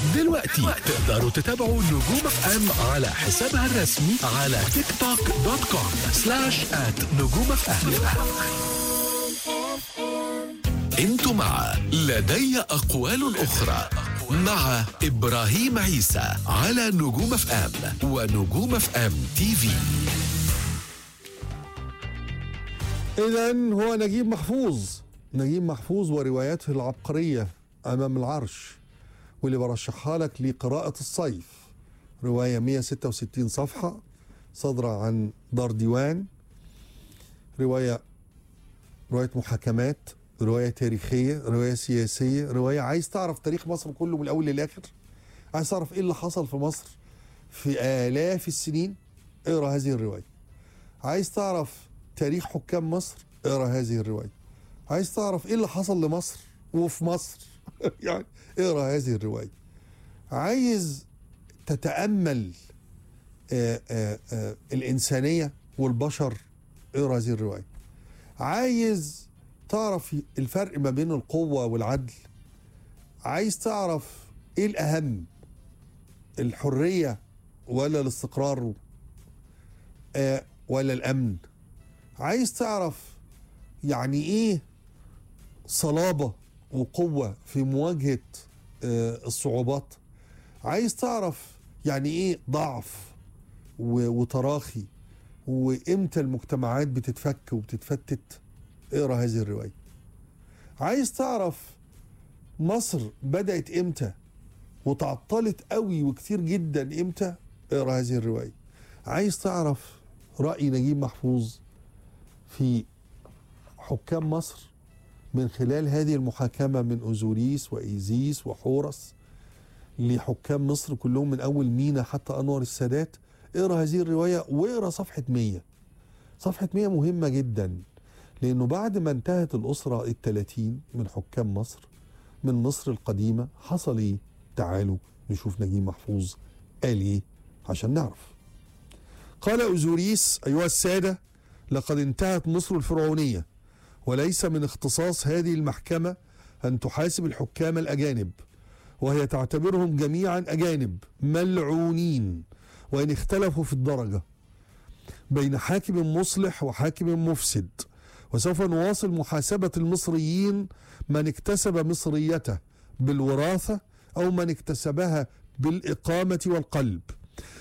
دلوقتي تقدروا تتابعوا نجوم اف ام على حسابها الرسمي على تيك توك دوت كوم سلاش ات نجوم اف ام انتوا مع لدي اقوال اخرى مع ابراهيم عيسى على نجوم اف ام ونجوم اف ام تي في إذا هو نجيب محفوظ نجيب محفوظ ورواياته العبقرية أمام العرش واللي برشحها لك لقراءة الصيف رواية 166 صفحة صادرة عن دار ديوان رواية رواية محاكمات رواية تاريخية رواية سياسية رواية عايز تعرف تاريخ مصر كله من الأول للآخر عايز تعرف إيه اللي حصل في مصر في آلاف السنين اقرأ هذه الرواية عايز تعرف تاريخ حكام مصر اقرا هذه الروايه عايز تعرف ايه اللي حصل لمصر وفي مصر يعني اقرا هذه الروايه عايز تتامل آآ آآ آآ الانسانيه والبشر اقرا هذه الروايه عايز تعرف الفرق ما بين القوه والعدل عايز تعرف ايه الاهم الحريه ولا الاستقرار آه ولا الامن عايز تعرف يعني ايه صلابه وقوه في مواجهه آه الصعوبات عايز تعرف يعني ايه ضعف و- وتراخي وامتى المجتمعات بتتفك وبتتفتت اقرا هذه الروايه عايز تعرف مصر بدات امتى وتعطلت قوي وكتير جدا امتى اقرا هذه الروايه عايز تعرف راي نجيب محفوظ في حكام مصر من خلال هذه المحاكمة من أوزوريس وإيزيس وحورس لحكام مصر كلهم من أول مينا حتى أنور السادات اقرا هذه الرواية واقرا صفحة 100 صفحة 100 مهمة جدا لأنه بعد ما انتهت الأسرة الثلاثين من حكام مصر من مصر القديمة حصل إيه؟ تعالوا نشوف نجيب محفوظ قال إيه عشان نعرف قال أوزوريس أيها السادة لقد انتهت مصر الفرعونية وليس من اختصاص هذه المحكمة أن تحاسب الحكام الأجانب وهي تعتبرهم جميعا أجانب ملعونين وإن اختلفوا في الدرجة بين حاكم مصلح وحاكم مفسد وسوف نواصل محاسبة المصريين من اكتسب مصريته بالوراثة أو من اكتسبها بالإقامة والقلب